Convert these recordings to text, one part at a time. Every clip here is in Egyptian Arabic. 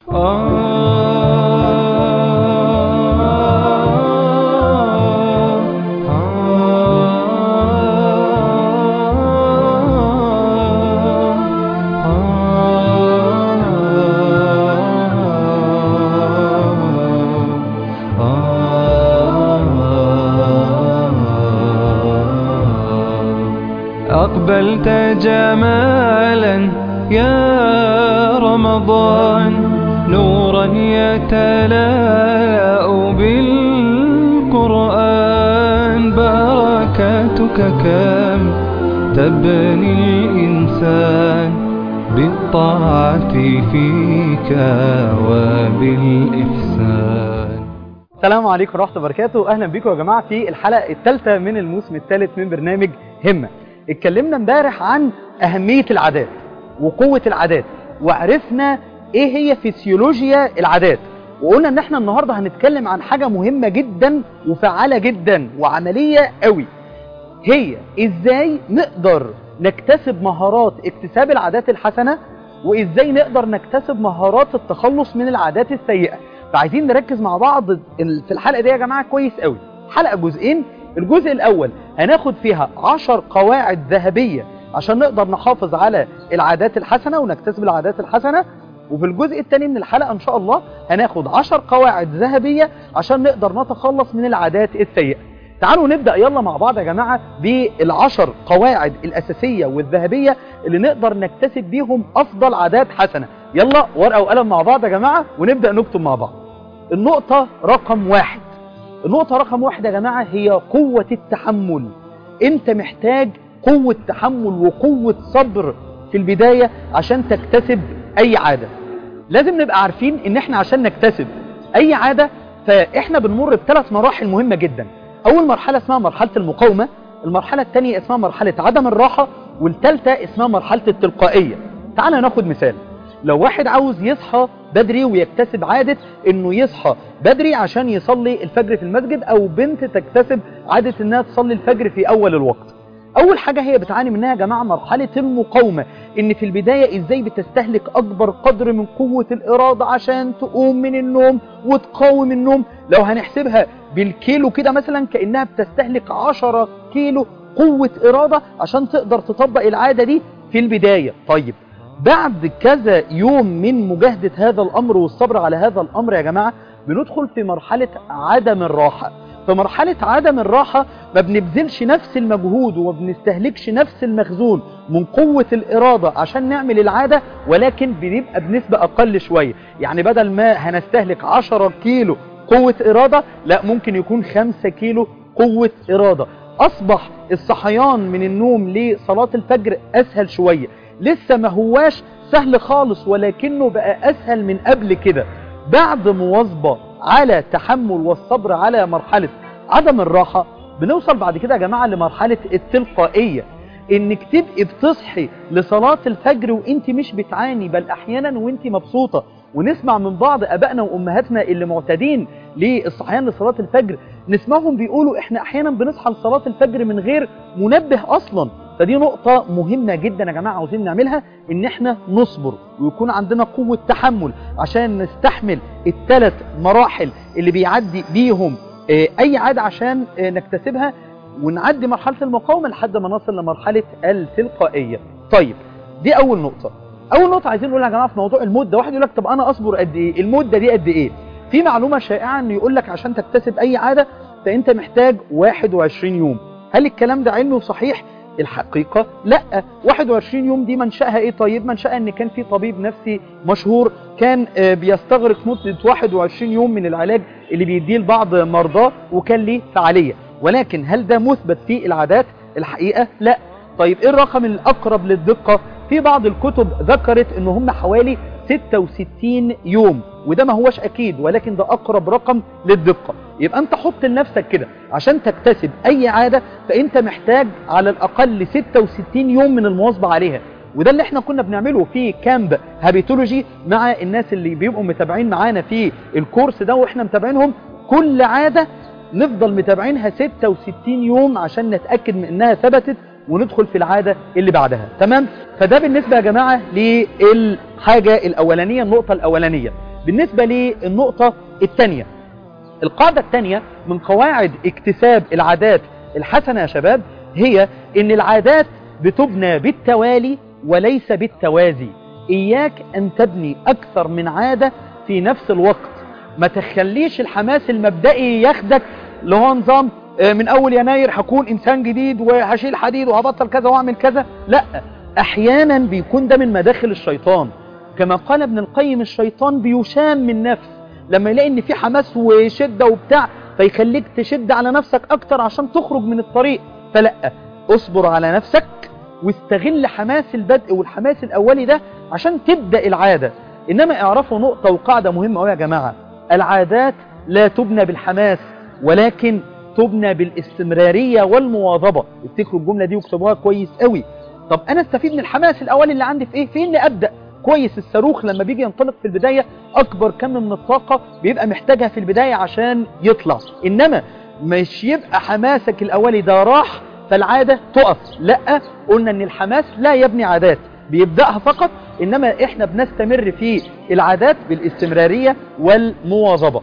أقبلت جمالا يا رمضان نورا يتلاء بالقرآن بركاتك كم تبني الإنسان بالطاعة فيك وبالإحسان السلام عليكم ورحمة الله وبركاته أهلا بكم يا جماعة في الحلقة الثالثة من الموسم الثالث من برنامج همة اتكلمنا امبارح عن أهمية العادات وقوة العادات وعرفنا ايه هي فسيولوجيا العادات وقلنا ان احنا النهاردة هنتكلم عن حاجة مهمة جدا وفعالة جدا وعملية قوي هي ازاي نقدر نكتسب مهارات اكتساب العادات الحسنة وازاي نقدر نكتسب مهارات التخلص من العادات السيئة فعايزين نركز مع بعض في الحلقة دي يا جماعة كويس قوي حلقة جزئين الجزء الاول هناخد فيها عشر قواعد ذهبية عشان نقدر نحافظ على العادات الحسنة ونكتسب العادات الحسنة وفي الجزء الثاني من الحلقة ان شاء الله هناخد عشر قواعد ذهبية عشان نقدر نتخلص من العادات السيئة تعالوا نبدأ يلا مع بعض يا جماعة بالعشر قواعد الأساسية والذهبية اللي نقدر نكتسب بيهم أفضل عادات حسنة يلا ورقة وقلم مع بعض يا جماعة ونبدأ نكتب مع بعض النقطة رقم واحد النقطة رقم واحد يا جماعة هي قوة التحمل انت محتاج قوة تحمل وقوة صبر في البداية عشان تكتسب اي عادة لازم نبقى عارفين ان احنا عشان نكتسب اي عادة فاحنا بنمر بثلاث مراحل مهمة جدا اول مرحلة اسمها مرحلة المقاومة المرحلة الثانية اسمها مرحلة عدم الراحة والثالثة اسمها مرحلة التلقائية تعال ناخد مثال لو واحد عاوز يصحى بدري ويكتسب عادة انه يصحى بدري عشان يصلي الفجر في المسجد او بنت تكتسب عادة انها تصلي الفجر في اول الوقت اول حاجة هي بتعاني منها يا جماعة مرحلة المقاومة ان في البداية ازاي بتستهلك اكبر قدر من قوة الارادة عشان تقوم من النوم وتقاوم النوم لو هنحسبها بالكيلو كده مثلا كأنها بتستهلك 10 كيلو قوة ارادة عشان تقدر تطبق العادة دي في البداية طيب بعد كذا يوم من مجاهدة هذا الأمر والصبر على هذا الأمر يا جماعة بندخل في مرحلة عدم الراحة في مرحلة عدم الراحة ما بنبذلش نفس المجهود وما بنستهلكش نفس المخزون من قوة الإرادة عشان نعمل العادة ولكن بنبقى بنسبة أقل شوية يعني بدل ما هنستهلك 10 كيلو قوة إرادة لا ممكن يكون 5 كيلو قوة إرادة أصبح الصحيان من النوم لصلاة الفجر أسهل شوية لسه ما هواش سهل خالص ولكنه بقى أسهل من قبل كده بعد مواظبة على تحمل والصبر على مرحلة عدم الراحة بنوصل بعد كده يا جماعة لمرحلة التلقائية انك تبقي بتصحي لصلاة الفجر وانت مش بتعاني بل احيانا وانت مبسوطة ونسمع من بعض ابائنا وامهاتنا اللي معتادين للصحيان لصلاة الفجر نسمعهم بيقولوا احنا احيانا بنصحى لصلاة الفجر من غير منبه اصلا فدي نقطة مهمة جدا يا جماعة عاوزين نعملها ان احنا نصبر ويكون عندنا قوة تحمل عشان نستحمل الثلاث مراحل اللي بيعدي بيهم اي عادة عشان نكتسبها ونعدي مرحلة المقاومة لحد ما نصل لمرحلة التلقائية طيب دي اول نقطة اول نقطة عايزين نقولها يا جماعة في موضوع المدة واحد يقول لك طب انا اصبر قد ايه المدة دي قد ايه في معلومة شائعة انه يقول لك عشان تكتسب اي عادة فانت محتاج 21 يوم هل الكلام ده علمي وصحيح الحقيقة لا 21 يوم دي منشأها ايه طيب منشأها ان كان في طبيب نفسي مشهور كان بيستغرق مدة 21 يوم من العلاج اللي بيديه لبعض مرضاه وكان ليه فعالية ولكن هل ده مثبت في العادات الحقيقة لا طيب ايه الرقم الاقرب للدقة في بعض الكتب ذكرت ان هم حوالي 66 يوم وده ما هوش اكيد ولكن ده اقرب رقم للدقة يبقى انت حط لنفسك كده عشان تكتسب اي عادة فانت محتاج على الاقل 66 يوم من المواظبة عليها وده اللي احنا كنا بنعمله في كامب هابيتولوجي مع الناس اللي بيبقوا متابعين معانا في الكورس ده واحنا متابعينهم كل عادة نفضل متابعينها 66 يوم عشان نتأكد من انها ثبتت وندخل في العادة اللي بعدها تمام فده بالنسبة يا جماعة للحاجة الأولانية النقطة الأولانية بالنسبة للنقطة الثانية القاعدة الثانية من قواعد اكتساب العادات الحسنة يا شباب هي ان العادات بتبنى بالتوالي وليس بالتوازي اياك ان تبني اكثر من عادة في نفس الوقت ما تخليش الحماس المبدئي ياخدك اللي هو نظام آه، من اول يناير هكون انسان جديد وهشيل حديد وهبطل كذا واعمل كذا لا احيانا بيكون ده من مداخل الشيطان كما قال ابن القيم الشيطان بيشام من نفس لما يلاقي ان في حماس وشدة وبتاع فيخليك تشد على نفسك اكتر عشان تخرج من الطريق فلا اصبر على نفسك واستغل حماس البدء والحماس الاولي ده عشان تبدأ العادة انما اعرفوا نقطة وقاعدة مهمة قوي يا جماعة العادات لا تبنى بالحماس ولكن تبنى بالاستمرارية والمواظبة افتكروا الجملة دي واكتبوها كويس قوي طب انا استفيد من الحماس الاولي اللي عندي في ايه في اني ابدأ كويس الصاروخ لما بيجي ينطلق في البداية اكبر كم من الطاقة بيبقى محتاجها في البداية عشان يطلع انما مش يبقى حماسك الاولي ده راح فالعادة تقف لا قلنا ان الحماس لا يبني عادات بيبدأها فقط انما احنا بنستمر في العادات بالاستمرارية والمواظبة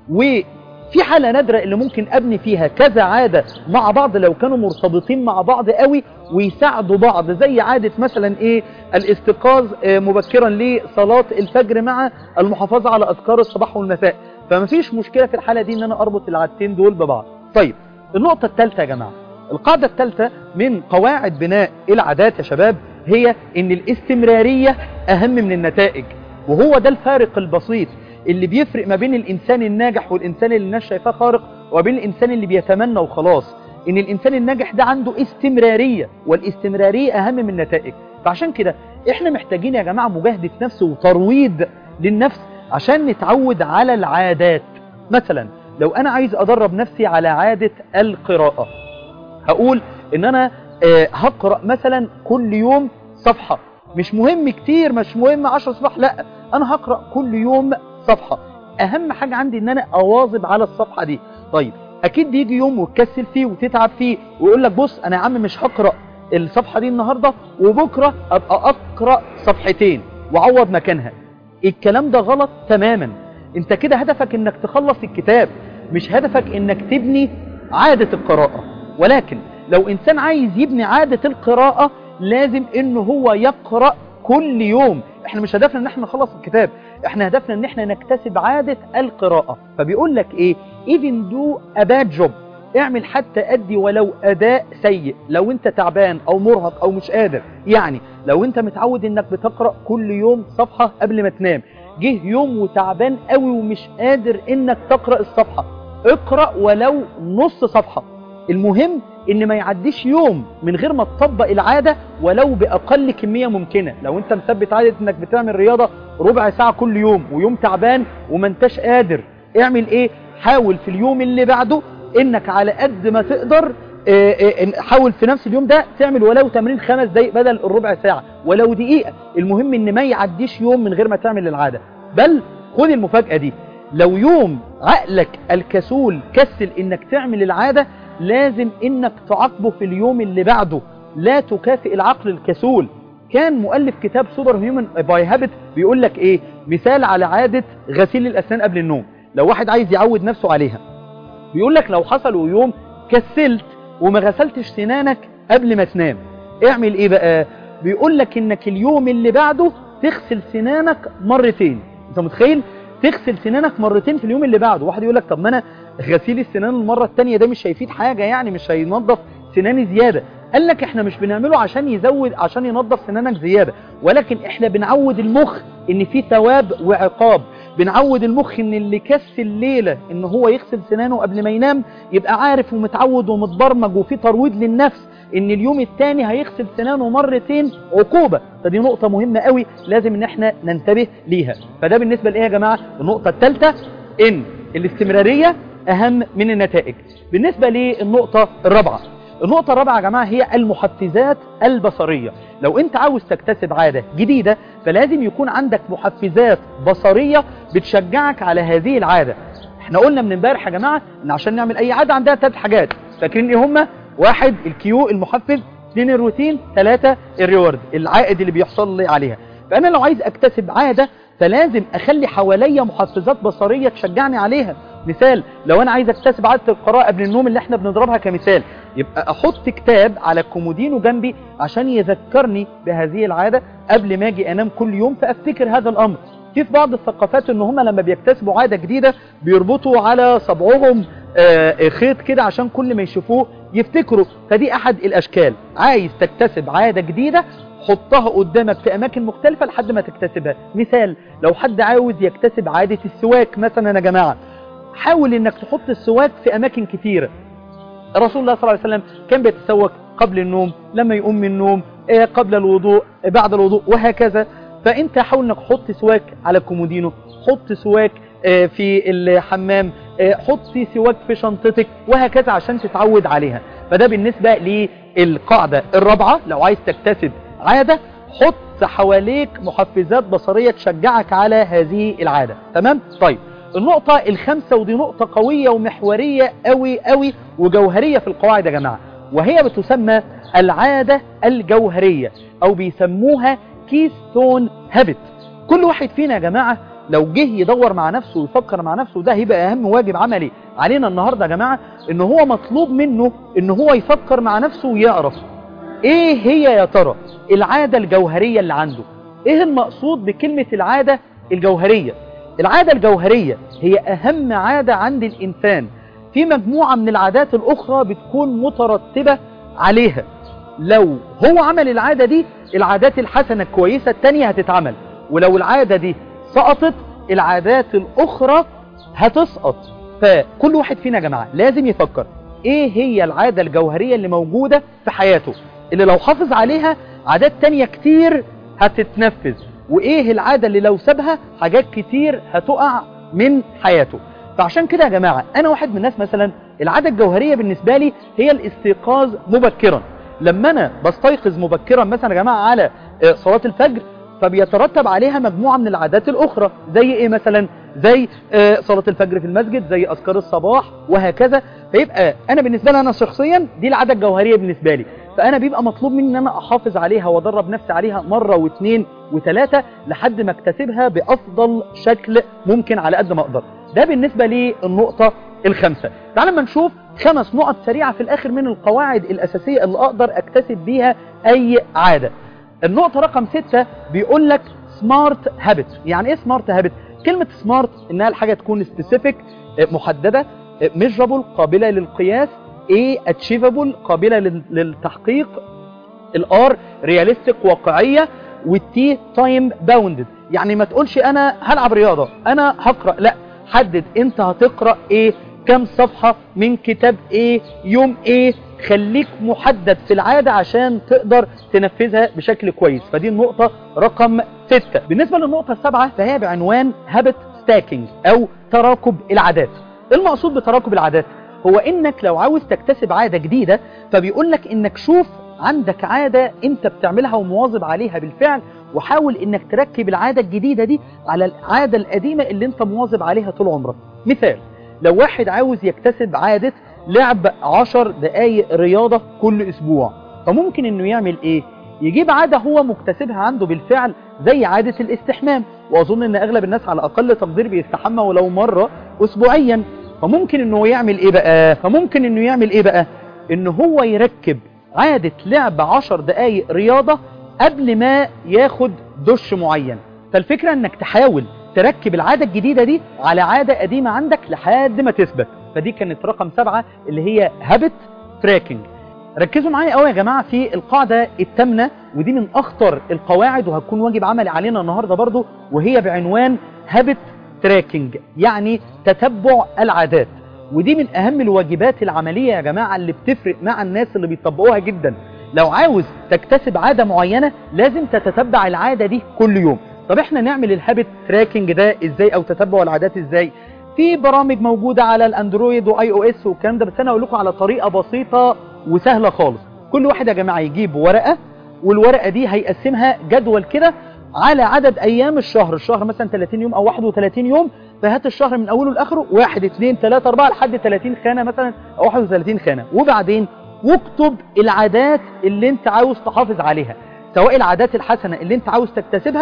وفي حالة نادرة اللي ممكن ابني فيها كذا عادة مع بعض لو كانوا مرتبطين مع بعض قوي ويساعدوا بعض زي عادة مثلا ايه الاستيقاظ آه، مبكرا لصلاة الفجر مع المحافظة على اذكار الصباح والمساء فما فيش مشكلة في الحالة دي ان انا اربط العادتين دول ببعض طيب النقطة الثالثة يا جماعة القاعدة الثالثة من قواعد بناء العادات يا شباب هي ان الاستمرارية اهم من النتائج وهو ده الفارق البسيط اللي بيفرق ما بين الانسان الناجح والانسان اللي الناس شايفاه خارق وبين الانسان اللي بيتمنى وخلاص ان الانسان الناجح ده عنده استمرارية والاستمرارية اهم من النتائج فعشان كده احنا محتاجين يا جماعة مجاهدة نفس وترويض للنفس عشان نتعود على العادات مثلا لو انا عايز ادرب نفسي على عادة القراءة هقول ان انا آه، هقرأ مثلا كل يوم صفحة مش مهم كتير مش مهم 10 صفح لا انا هقرأ كل يوم صفحة اهم حاجة عندي ان انا اواظب على الصفحة دي طيب اكيد بيجي يوم وتكسل فيه وتتعب فيه ويقول لك بص انا يا عم مش هقرأ الصفحة دي النهاردة وبكرة ابقى اقرأ صفحتين وعوض مكانها الكلام ده غلط تماما انت كده هدفك انك تخلص الكتاب مش هدفك انك تبني عادة القراءة ولكن لو انسان عايز يبني عادة القراءة لازم انه هو يقرأ كل يوم احنا مش هدفنا ان احنا نخلص الكتاب احنا هدفنا ان احنا نكتسب عادة القراءة فبيقول لك ايه even do a bad job اعمل حتى ادي ولو اداء سيء لو انت تعبان او مرهق او مش قادر يعني لو انت متعود انك بتقرأ كل يوم صفحة قبل ما تنام جه يوم وتعبان قوي ومش قادر انك تقرأ الصفحة اقرأ ولو نص صفحة المهم ان ما يعديش يوم من غير ما تطبق العادة ولو باقل كمية ممكنة لو انت مثبت عادة انك بتعمل رياضة ربع ساعة كل يوم ويوم تعبان وما انتش قادر اعمل ايه حاول في اليوم اللي بعده انك على قد ما تقدر آه، آه، حاول في نفس اليوم ده تعمل ولو تمرين خمس دقايق بدل الربع ساعة ولو دقيقة المهم ان ما يعديش يوم من غير ما تعمل العادة بل خد المفاجأة دي لو يوم عقلك الكسول كسل انك تعمل العادة لازم انك تعاقبه في اليوم اللي بعده لا تكافئ العقل الكسول كان مؤلف كتاب سوبر هيومن باي هابت بيقول لك ايه مثال على عادة غسيل الاسنان قبل النوم لو واحد عايز يعود نفسه عليها بيقول لك لو حصل يوم كسلت وما غسلتش سنانك قبل ما تنام اعمل ايه بقى بيقول لك انك اليوم اللي بعده تغسل سنانك مرتين انت متخيل تغسل سنانك مرتين في اليوم اللي بعده واحد يقول لك طب ما انا غسيل السنان المرة التانية ده مش هيفيد حاجة يعني مش هينظف سناني زيادة قال لك احنا مش بنعمله عشان يزود عشان ينظف سنانك زيادة ولكن احنا بنعود المخ ان في ثواب وعقاب بنعود المخ ان اللي كسل ليلة ان هو يغسل سنانه قبل ما ينام يبقى عارف ومتعود ومتبرمج وفي ترويض للنفس ان اليوم الثاني هيغسل سنانه مرتين عقوبة فدي نقطة مهمة قوي لازم ان احنا ننتبه ليها فده بالنسبة لايه يا جماعة النقطة الثالثة ان الاستمرارية اهم من النتائج بالنسبة للنقطة الرابعة النقطة الرابعة يا جماعة هي المحفزات البصرية لو انت عاوز تكتسب عادة جديدة فلازم يكون عندك محفزات بصرية بتشجعك على هذه العادة احنا قلنا من امبارح يا جماعة ان عشان نعمل اي عادة عندها ثلاث حاجات فاكرين ايه هما واحد الكيو المحفز اثنين الروتين ثلاثة الريورد العائد اللي بيحصل لي عليها فانا لو عايز اكتسب عادة فلازم اخلي حواليا محفزات بصريه تشجعني عليها مثال لو انا عايز اكتسب عاده القراءه قبل النوم اللي احنا بنضربها كمثال يبقى احط كتاب على الكومودينو جنبي عشان يذكرني بهذه العاده قبل ما اجي انام كل يوم فافتكر هذا الامر في في بعض الثقافات ان هم لما بيكتسبوا عاده جديده بيربطوا على صبعهم آه، خيط كده عشان كل ما يشوفوه يفتكروا فدي احد الاشكال عايز تكتسب عاده جديده حطها قدامك في اماكن مختلفه لحد ما تكتسبها مثال لو حد عاوز يكتسب عاده السواك مثلا يا جماعه حاول انك تحط السواك في اماكن كتيره رسول الله صلى الله عليه وسلم كان بيتسوق قبل النوم لما يقوم من النوم آه، قبل الوضوء آه، بعد الوضوء وهكذا فانت حاول انك تحط سواك على الكومودينو حط سواك آه، في الحمام آه، حط سواك في شنطتك وهكذا عشان تتعود عليها فده بالنسبة للقاعدة الرابعة لو عايز تكتسب عادة حط حواليك محفزات بصرية تشجعك على هذه العادة تمام طيب النقطة الخامسة ودي نقطة قوية ومحورية قوي قوي وجوهرية في القواعد يا جماعة وهي بتسمى العادة الجوهرية او بيسموها كيستون هابت كل واحد فينا يا جماعة لو جه يدور مع نفسه ويفكر مع نفسه ده هيبقى اهم واجب عملي علينا النهاردة يا جماعة ان هو مطلوب منه ان هو يفكر مع نفسه ويعرف ايه هي يا ترى العادة الجوهرية اللي عنده ايه المقصود بكلمة العادة الجوهرية العادة الجوهرية هي اهم عادة عند الانسان في مجموعة من العادات الاخرى بتكون مترتبة عليها لو هو عمل العادة دي العادات الحسنة الكويسة التانية هتتعمل ولو العادة دي سقطت العادات الاخرى هتسقط فكل واحد فينا يا جماعة لازم يفكر ايه هي العادة الجوهرية اللي موجودة في حياته اللي لو حافظ عليها عادات تانية كتير هتتنفذ وايه العادة اللي لو سابها حاجات كتير هتقع من حياته فعشان كده يا جماعة انا واحد من الناس مثلا العادة الجوهرية بالنسبة لي هي الاستيقاظ مبكرا لما انا بستيقظ مبكرا مثلا يا جماعة على آه، صلاة الفجر فبيترتب عليها مجموعة من العادات الأخرى زي إيه مثلا زي آه، صلاة الفجر في المسجد زي أذكار الصباح وهكذا فيبقى أنا بالنسبة لي أنا شخصيا دي العادة الجوهرية بالنسبة لي فأنا بيبقى مطلوب مني أن أنا أحافظ عليها وأدرب نفسي عليها مرة واثنين وثلاثة لحد ما اكتسبها بأفضل شكل ممكن على قد ما أقدر ده بالنسبة للنقطة الخامسة تعال ما نشوف خمس نقط سريعة في الآخر من القواعد الأساسية اللي أقدر أكتسب بيها أي عادة النقطة رقم ستة بيقول لك سمارت هابت يعني ايه سمارت هابت كلمة سمارت انها الحاجة تكون سبيسيفيك محددة ميجرابل قابلة للقياس ايه اتشيفابل قابلة لل- للتحقيق الار رياليستيك واقعية والتي تايم باوندد يعني ما تقولش انا هلعب رياضة انا هقرأ لا حدد انت هتقرأ ايه كم صفحة من كتاب ايه يوم ايه خليك محدد في العادة عشان تقدر تنفذها بشكل كويس فدي النقطة رقم ستة بالنسبة للنقطة السابعة فهي بعنوان هابت ستاكينج او تراكب العادات المقصود بتراكب العادات هو انك لو عاوز تكتسب عادة جديدة فبيقول لك انك شوف عندك عادة انت بتعملها ومواظب عليها بالفعل وحاول انك تركب العادة الجديدة دي على العادة القديمة اللي انت مواظب عليها طول عمرك مثال لو واحد عاوز يكتسب عادة لعب عشر دقايق رياضة كل اسبوع فممكن انه يعمل ايه يجيب عادة هو مكتسبها عنده بالفعل زي عادة الاستحمام واظن ان اغلب الناس على اقل تقدير بيستحمى ولو مرة اسبوعيا فممكن انه يعمل ايه بقى فممكن انه يعمل ايه بقى ان هو يركب عادة لعب عشر دقايق رياضة قبل ما ياخد دش معين فالفكرة انك تحاول تركب العادة الجديدة دي على عادة قديمة عندك لحد ما تثبت فدي كانت رقم سبعة اللي هي هابت تراكنج ركزوا معايا قوي يا جماعة في القاعدة الثامنة ودي من أخطر القواعد وهتكون واجب عملي علينا النهاردة برضو وهي بعنوان هابت تراكنج يعني تتبع العادات ودي من أهم الواجبات العملية يا جماعة اللي بتفرق مع الناس اللي بيطبقوها جدا لو عاوز تكتسب عادة معينة لازم تتتبع العادة دي كل يوم طب احنا نعمل الهابت تراكنج ده ازاي او تتبع العادات ازاي في برامج موجودة على الاندرويد واي او اس والكلام ده بس انا اقول لكم على طريقة بسيطة وسهلة خالص كل واحد يا جماعة يجيب ورقة والورقة دي هيقسمها جدول كده على عدد ايام الشهر الشهر مثلا 30 يوم او 31 يوم فهات الشهر من اوله لاخره 1 2 3 4 لحد 30 خانة مثلا او 31 خانة وبعدين واكتب العادات اللي انت عاوز تحافظ عليها سواء العادات الحسنة اللي انت عاوز تكتسبها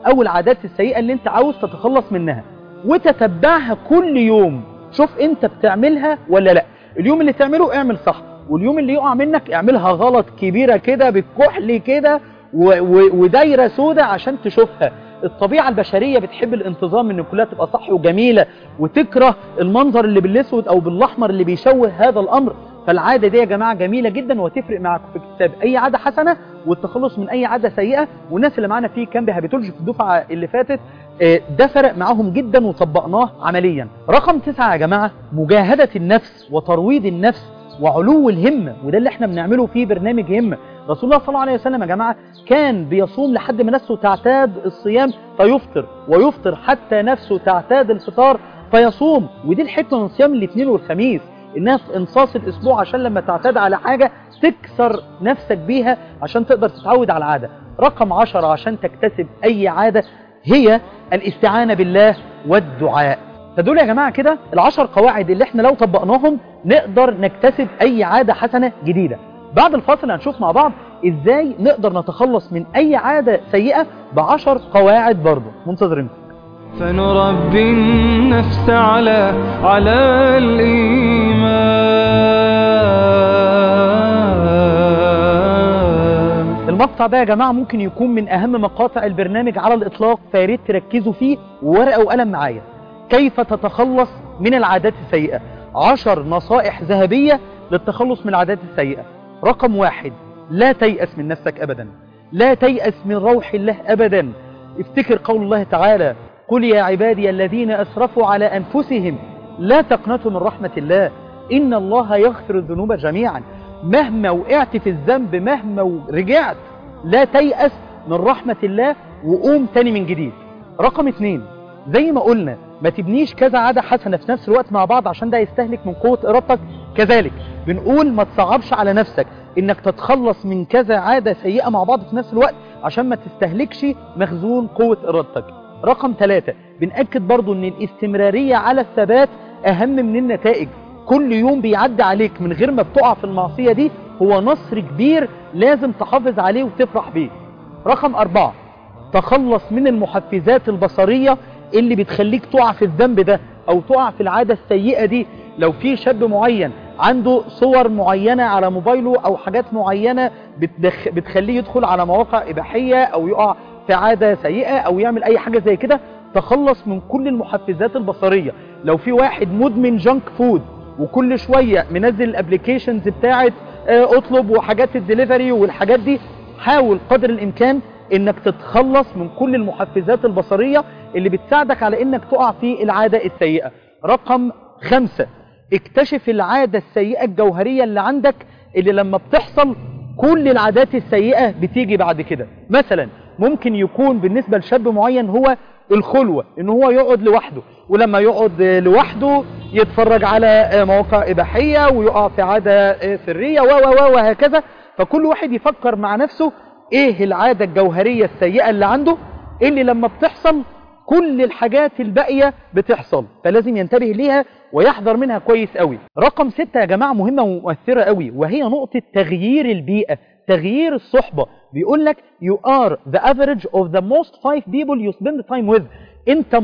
او العادات السيئة اللي انت عاوز تتخلص منها وتتبعها كل يوم شوف انت بتعملها ولا لا اليوم اللي تعمله اعمل صح واليوم اللي يقع منك اعملها غلط كبيرة كده بالكحل كده و- و- ودايرة سودة عشان تشوفها الطبيعة البشرية بتحب الانتظام ان كلها تبقى صح وجميلة وتكره المنظر اللي بالاسود او بالاحمر اللي بيشوه هذا الامر فالعادة دي يا جماعة جميلة جدا وهتفرق معاكم في اكتساب اي عادة حسنة والتخلص من اي عادة سيئة والناس اللي معانا فيه كان بهابيتولوجي في الدفعة اللي فاتت آه، ده فرق معاهم جدا وطبقناه عمليا رقم تسعة يا جماعة مجاهدة النفس وترويض النفس وعلو الهمة وده اللي احنا بنعمله في برنامج همة رسول الله صلى الله عليه وسلم يا جماعة كان بيصوم لحد ما نفسه تعتاد الصيام فيفطر ويفطر حتى نفسه تعتاد الفطار فيصوم ودي الحكمة من صيام الاثنين والخميس انها في انصاص الاسبوع عشان لما تعتاد على حاجة تكسر نفسك بيها عشان تقدر تتعود على العادة رقم عشرة عشان تكتسب اي عادة هي الاستعانة بالله والدعاء فدول يا جماعة كده العشر قواعد اللي احنا لو طبقناهم نقدر نكتسب اي عادة حسنة جديدة بعد الفاصل هنشوف مع بعض ازاي نقدر نتخلص من اي عادة سيئة بعشر قواعد برضو منتظرين فنربي النفس على على الإيمان المقطع ده يا جماعة ممكن يكون من أهم مقاطع البرنامج على الإطلاق فياريت تركزوا فيه وورقة وقلم معايا كيف تتخلص من العادات السيئة عشر نصائح ذهبية للتخلص من العادات السيئة رقم واحد لا تيأس من نفسك أبدا لا تيأس من روح الله أبدا افتكر قول الله تعالى قل يا عبادي الذين أسرفوا على أنفسهم لا تقنطوا من رحمة الله إن الله يغفر الذنوب جميعا مهما وقعت في الذنب مهما رجعت لا تيأس من رحمة الله وقوم تاني من جديد رقم اتنين زي ما قلنا ما تبنيش كذا عادة حسنة في نفس الوقت مع بعض عشان ده يستهلك من قوة إرادتك كذلك بنقول ما تصعبش على نفسك انك تتخلص من كذا عادة سيئة مع بعض في نفس الوقت عشان ما تستهلكش مخزون قوة إرادتك رقم ثلاثة بنأكد برضو ان الاستمرارية على الثبات اهم من النتائج كل يوم بيعدي عليك من غير ما بتقع في المعصية دي هو نصر كبير لازم تحافظ عليه وتفرح بيه رقم أربعة تخلص من المحفزات البصرية اللي بتخليك تقع في الذنب ده أو تقع في العادة السيئة دي لو في شاب معين عنده صور معينة على موبايله أو حاجات معينة بتدخ... بتخليه يدخل على مواقع إباحية أو يقع في عادة سيئة أو يعمل أي حاجة زي كده تخلص من كل المحفزات البصرية لو في واحد مدمن جانك فود وكل شوية منزل الابليكيشنز بتاعت آه، اطلب وحاجات الدليفري والحاجات دي حاول قدر الامكان انك تتخلص من كل المحفزات البصرية اللي بتساعدك على انك تقع في العادة السيئة رقم خمسة اكتشف العادة السيئة الجوهرية اللي عندك اللي لما بتحصل كل العادات السيئة بتيجي بعد كده مثلا ممكن يكون بالنسبة لشاب معين هو الخلوة ان هو يقعد لوحده ولما يقعد لوحده يتفرج على مواقع إباحية ويقع في عادة سرية و و و وهكذا فكل واحد يفكر مع نفسه ايه العادة الجوهرية السيئة اللي عنده اللي لما بتحصل كل الحاجات الباقية بتحصل فلازم ينتبه ليها ويحذر منها كويس قوي رقم ستة يا جماعة مهمة ومؤثرة قوي وهي نقطة تغيير البيئة تغيير الصحبة بيقول لك you are the average of the most five people you spend time with انت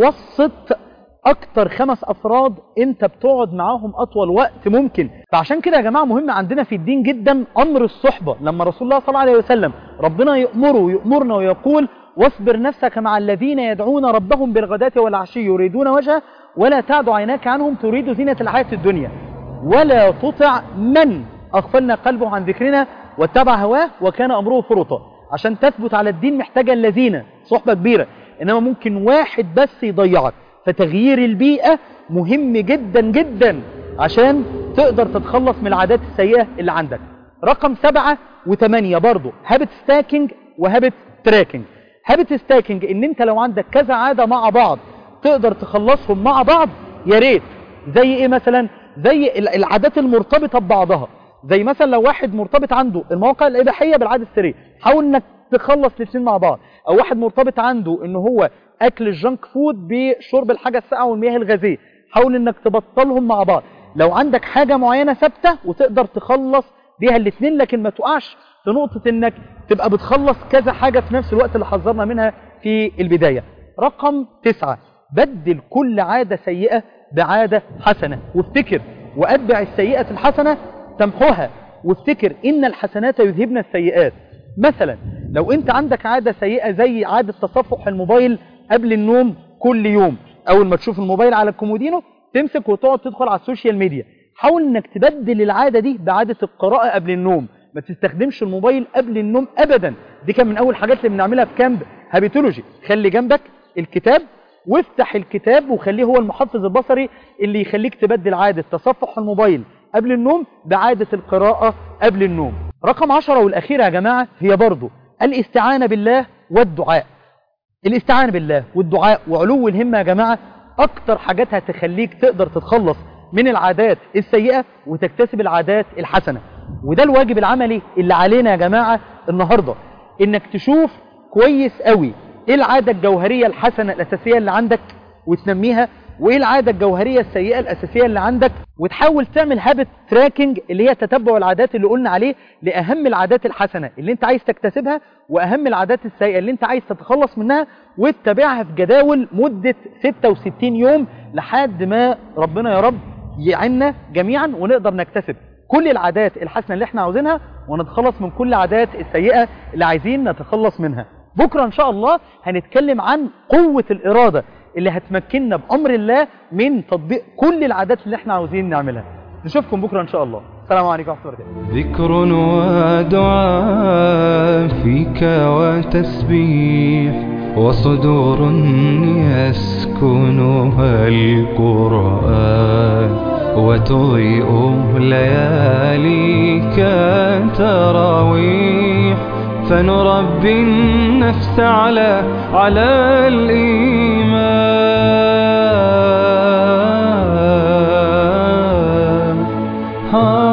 متوسط اكتر خمس افراد انت بتقعد معاهم اطول وقت ممكن فعشان كده يا جماعة مهم عندنا في الدين جدا امر الصحبة لما رسول الله صلى الله عليه وسلم ربنا يأمره ويأمرنا ويقول واصبر نفسك مع الذين يدعون ربهم بالغداة والعشي يريدون وجهه ولا تعد عيناك عنهم تريد زينة الحياة الدنيا ولا تطع من أغفلنا قلبه عن ذكرنا واتبع هواه وكان أمره فرطا عشان تثبت على الدين محتاجة الذين صحبة كبيرة إنما ممكن واحد بس يضيعك فتغيير البيئة مهم جدا جدا عشان تقدر تتخلص من العادات السيئة اللي عندك رقم سبعة وثمانية برضو هابت ستاكينج وهابت تراكينج هابت ستاكينج ان انت لو عندك كذا عادة مع بعض تقدر تخلصهم مع بعض يا ريت زي ايه مثلا زي العادات المرتبطة ببعضها زي مثلا لو واحد مرتبط عنده المواقع الإباحية بالعادة السرية حاول انك تخلص الاثنين مع بعض او واحد مرتبط عنده ان هو اكل الجنك فود بشرب الحاجة الساقعة والمياه الغازية حاول انك تبطلهم مع بعض لو عندك حاجة معينة ثابتة وتقدر تخلص بيها الاثنين لكن ما تقعش في نقطة انك تبقى بتخلص كذا حاجة في نفس الوقت اللي حذرنا منها في البداية رقم تسعة بدل كل عادة سيئة بعادة حسنة وافتكر وأتبع السيئة الحسنة تمحوها وافتكر إن الحسنات يذهبن السيئات مثلا لو أنت عندك عادة سيئة زي عادة تصفح الموبايل قبل النوم كل يوم أول ما تشوف الموبايل على الكومودينو تمسك وتقعد تدخل على السوشيال ميديا حاول انك تبدل العادة دي بعادة القراءة قبل النوم ما تستخدمش الموبايل قبل النوم ابدا دي كان من اول الحاجات اللي بنعملها في كامب هابيتولوجي خلي جنبك الكتاب وافتح الكتاب وخليه هو المحفز البصري اللي يخليك تبدل عادة تصفح الموبايل قبل النوم بعادة القراءة قبل النوم رقم عشرة والأخيرة يا جماعة هي برضو الاستعانة بالله والدعاء الاستعانة بالله والدعاء وعلو الهمة يا جماعة أكتر حاجات هتخليك تقدر تتخلص من العادات السيئة وتكتسب العادات الحسنة وده الواجب العملي اللي علينا يا جماعة النهاردة إنك تشوف كويس قوي إيه العادة الجوهرية الحسنة الأساسية اللي عندك وتنميها وإيه العادة الجوهرية السيئة الأساسية اللي عندك وتحاول تعمل هابت تراكنج اللي هي تتبع العادات اللي قلنا عليه لأهم العادات الحسنة اللي انت عايز تكتسبها وأهم العادات السيئة اللي انت عايز تتخلص منها وتتابعها في جداول مدة 66 يوم لحد ما ربنا يا رب يعنا جميعا ونقدر نكتسب كل العادات الحسنة اللي احنا عاوزينها ونتخلص من كل العادات السيئة اللي عايزين نتخلص منها بكرة ان شاء الله هنتكلم عن قوة الإرادة اللي هتمكننا بأمر الله من تطبيق كل العادات اللي احنا عاوزين نعملها نشوفكم بكرة ان شاء الله السلام عليكم ورحمة الله وبركاته ذكر ودعاء فيك وتسبيح وصدور يسكنها القرآن وتضيء لياليك تراويح فنربي النفس على على الإيمان